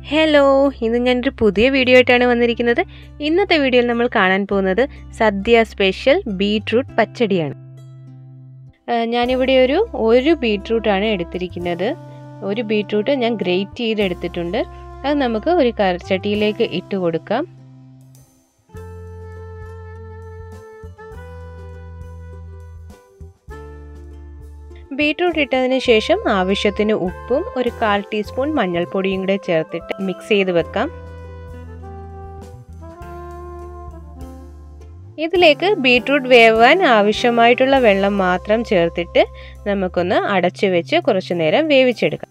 hello ഇന്ന് ഞാനൊരു പുതിയ വീഡിയോ ആയിട്ടാണ് വന്നിരിക്കുന്നത് ഇന്നത്തെ വീഡിയോയിൽ നമ്മൾ കാണാൻ പോകുന്നത് സദ്യ സ്പെഷ്യൽ ബീട്രൂട്ട് പച്ചടിയാണ് ആ, ഞാനിവിടെ ഒരു ഒരു ബീട്രൂട്ടാണ് എടുത്തിരിക്കുന്നത് ഒരു ബീട്രൂട്ട് ഞാൻ ഗ്രേറ്റ് ചെയ്ത് എടുത്തിട്ടുണ്ട് അത് നമുക്ക് ഒരു കറിച്ചട്ടിയിലേക്ക് ഇട്ട് കൊടുക്കാം ബീട്രൂട്ട് ഇട്ടതിന് ശേഷം ആവശ്യത്തിന് ഉപ്പും ഒരു കാൽ ടീസ്പൂൺ മഞ്ഞൾപ്പൊടിയും കൂടെ ചേർത്തിട്ട് മിക്സ് ചെയ്ത് വെക്കാം ഇതിലേക്ക് ബീട്രൂട്ട് വേവാൻ ആവശ്യമായിട്ടുള്ള വെള്ളം മാത്രം ചേർത്തിട്ട് നമുക്കൊന്ന് അടച്ചു വെച്ച് കുറച്ചു നേരം വേവിച്ചെടുക്കാം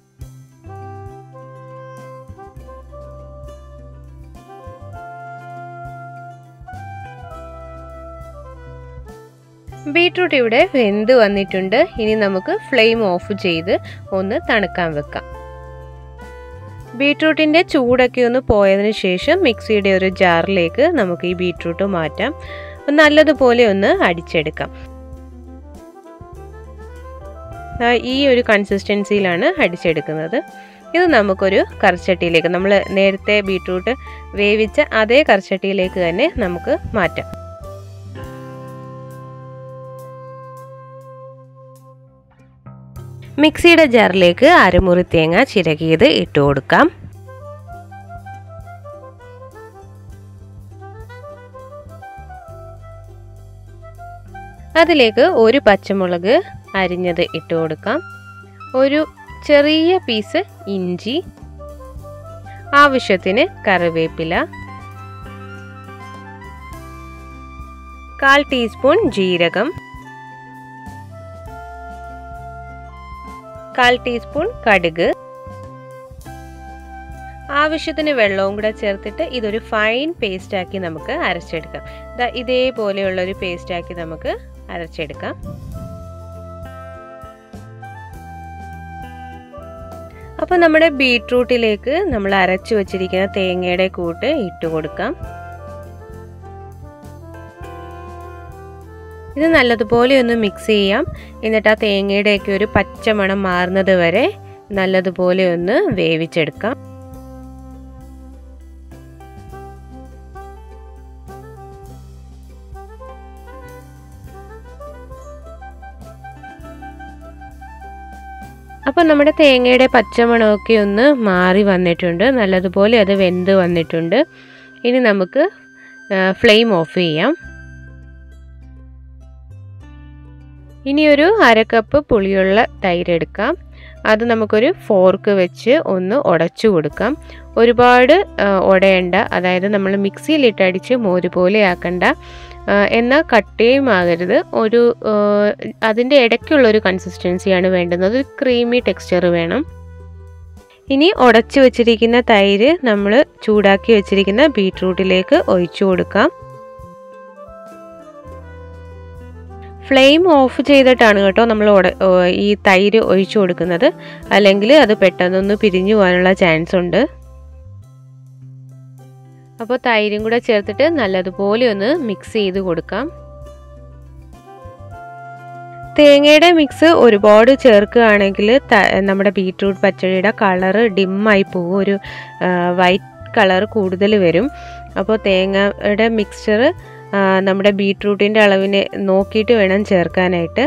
ബീട്രൂട്ട് ഇവിടെ വെന്ത് വന്നിട്ടുണ്ട് ഇനി നമുക്ക് ഫ്ലെയിം ഓഫ് ചെയ്ത് ഒന്ന് തണുക്കാൻ വെക്കാം ബീട്രൂട്ടിൻ്റെ ചൂടൊക്കെ ഒന്ന് പോയതിന് ശേഷം മിക്സിയുടെ ഒരു ജാറിലേക്ക് നമുക്ക് ഈ ബീട്രൂട്ട് മാറ്റാം നല്ലതുപോലെ ഒന്ന് അടിച്ചെടുക്കാം ഈ ഒരു കൺസിസ്റ്റൻസിയിലാണ് അടിച്ചെടുക്കുന്നത് ഇത് നമുക്കൊരു കറിച്ചട്ടിയിലേക്ക് നമ്മൾ നേരത്തെ ബീട്രൂട്ട് വേവിച്ച അതേ കറിച്ചട്ടിയിലേക്ക് തന്നെ നമുക്ക് മാറ്റാം മിക്സിയുടെ ജാറിലേക്ക് അരമുറി തേങ്ങ ചിരകിയത് ഇട്ട് കൊടുക്കാം അതിലേക്ക് ഒരു പച്ചമുളക് അരിഞ്ഞത് ഇട്ട് കൊടുക്കാം ഒരു ചെറിയ പീസ് ഇഞ്ചി ആവശ്യത്തിന് കറിവേപ്പില കാൽ ടീസ്പൂൺ ജീരകം കാൽ ടീസ്പൂൺ കടുക് ആവശ്യത്തിന് വെള്ളവും കൂടെ ചേർത്തിട്ട് ഇതൊരു ഫൈൻ പേസ്റ്റ് ആക്കി നമുക്ക് അരച്ചെടുക്കാം ഇതേപോലെയുള്ള ഒരു പേസ്റ്റ് ആക്കി നമുക്ക് അരച്ചെടുക്കാം അപ്പോൾ നമ്മുടെ ബീട്രൂട്ടിലേക്ക് നമ്മൾ അരച്ചു വച്ചിരിക്കുന്ന തേങ്ങയുടെ കൂട്ട് ഇട്ട് കൊടുക്കാം ഇത് നല്ലതുപോലെ ഒന്ന് മിക്സ് ചെയ്യാം എന്നിട്ട് ആ തേങ്ങയുടെയൊക്കെ ഒരു പച്ചമണം മാറുന്നത് വരെ നല്ലതുപോലെ ഒന്ന് വേവിച്ചെടുക്കാം അപ്പോൾ നമ്മുടെ തേങ്ങയുടെ പച്ചമണമൊക്കെ ഒന്ന് മാറി വന്നിട്ടുണ്ട് നല്ലതുപോലെ അത് വെന്ത് വന്നിട്ടുണ്ട് ഇനി നമുക്ക് ഫ്ലെയിം ഓഫ് ചെയ്യാം ഇനി ഒരു അര കപ്പ് പുളിയുള്ള തൈര് എടുക്കാം അത് നമുക്കൊരു ഫോർക്ക് വെച്ച് ഒന്ന് ഉടച്ചു കൊടുക്കാം ഒരുപാട് ഉടയണ്ട അതായത് നമ്മൾ മിക്സിയിലിട്ടടിച്ച് മോര് പോലെ ആക്കണ്ട എന്നാൽ കട്ടയും ആകരുത് ഒരു അതിൻ്റെ ഇടയ്ക്കുള്ളൊരു കൺസിസ്റ്റൻസിയാണ് വേണ്ടുന്നത് ഒരു ക്രീമി ടെക്സ്ചർ വേണം ഇനി ഉടച്ചു വെച്ചിരിക്കുന്ന തൈര് നമ്മൾ ചൂടാക്കി വെച്ചിരിക്കുന്ന ബീട്രൂട്ടിലേക്ക് ഒഴിച്ചു കൊടുക്കാം ഫ്ലെയിം ഓഫ് ചെയ്തിട്ടാണ് കേട്ടോ നമ്മൾ ഈ തൈര് ഒഴിച്ചു കൊടുക്കുന്നത് അല്ലെങ്കിൽ അത് പെട്ടെന്നൊന്ന് പിരിഞ്ഞു പോകാനുള്ള ചാൻസ് ഉണ്ട് അപ്പോൾ തൈരും കൂടെ ചേർത്തിട്ട് നല്ലതുപോലെ ഒന്ന് മിക്സ് ചെയ്ത് കൊടുക്കാം തേങ്ങയുടെ മിക്സ് ഒരുപാട് ചേർക്കുകയാണെങ്കിൽ നമ്മുടെ ബീട്രൂട്ട് പച്ചടിയുടെ കളറ് ഡിമ്മായി പോകും ഒരു വൈറ്റ് കളർ കൂടുതൽ വരും അപ്പോൾ തേങ്ങയുടെ മിക്സ്ചർ നമ്മുടെ ബീട്രൂട്ടിൻ്റെ അളവിനെ നോക്കിയിട്ട് വേണം ചേർക്കാനായിട്ട്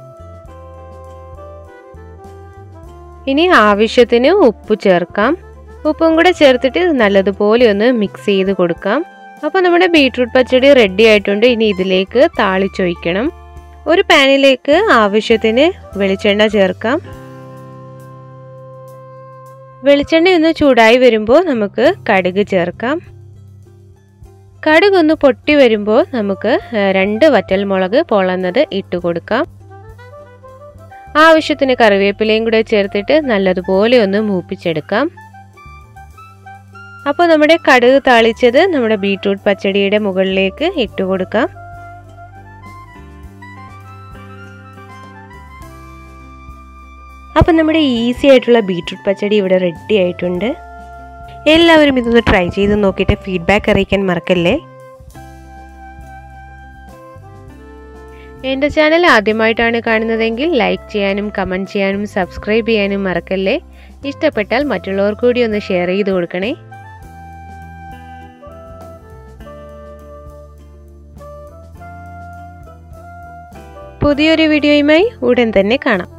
ഇനി ആവശ്യത്തിന് ഉപ്പ് ചേർക്കാം ഉപ്പും കൂടെ ചേർത്തിട്ട് നല്ലതുപോലെ ഒന്ന് മിക്സ് ചെയ്ത് കൊടുക്കാം അപ്പോൾ നമ്മുടെ ബീട്രൂട്ട് പച്ചടി റെഡി ആയിട്ടുണ്ട് ഇനി ഇതിലേക്ക് താളിച്ചൊഴിക്കണം ഒരു പാനിലേക്ക് ആവശ്യത്തിന് വെളിച്ചെണ്ണ ചേർക്കാം വെളിച്ചെണ്ണ ഒന്ന് ചൂടായി വരുമ്പോൾ നമുക്ക് കടുക് ചേർക്കാം കടുകൊന്ന് പൊട്ടി വരുമ്പോൾ നമുക്ക് രണ്ട് വറ്റൽമുളക് പൊളന്നത് ഇട്ട് കൊടുക്കാം ആവശ്യത്തിന് കറിവേപ്പിലയും കൂടെ ചേർത്തിട്ട് നല്ലതുപോലെ ഒന്ന് മൂപ്പിച്ചെടുക്കാം അപ്പോൾ നമ്മുടെ കടുക് താളിച്ചത് നമ്മുടെ ബീട്രൂട്ട് പച്ചടിയുടെ മുകളിലേക്ക് ഇട്ട് കൊടുക്കാം അപ്പം നമ്മുടെ ഈസി ആയിട്ടുള്ള ബീട്രൂട്ട് പച്ചടി ഇവിടെ റെഡി ആയിട്ടുണ്ട് എല്ലാവരും ഇതൊന്ന് ട്രൈ ചെയ്ത് നോക്കിയിട്ട് ഫീഡ്ബാക്ക് അറിയിക്കാൻ മറക്കല്ലേ എൻ്റെ ചാനൽ ആദ്യമായിട്ടാണ് കാണുന്നതെങ്കിൽ ലൈക്ക് ചെയ്യാനും കമൻറ്റ് ചെയ്യാനും സബ്സ്ക്രൈബ് ചെയ്യാനും മറക്കല്ലേ ഇഷ്ടപ്പെട്ടാൽ മറ്റുള്ളവർക്ക് കൂടി ഒന്ന് ഷെയർ ചെയ്ത് കൊടുക്കണേ പുതിയൊരു വീഡിയോയുമായി ഉടൻ തന്നെ കാണാം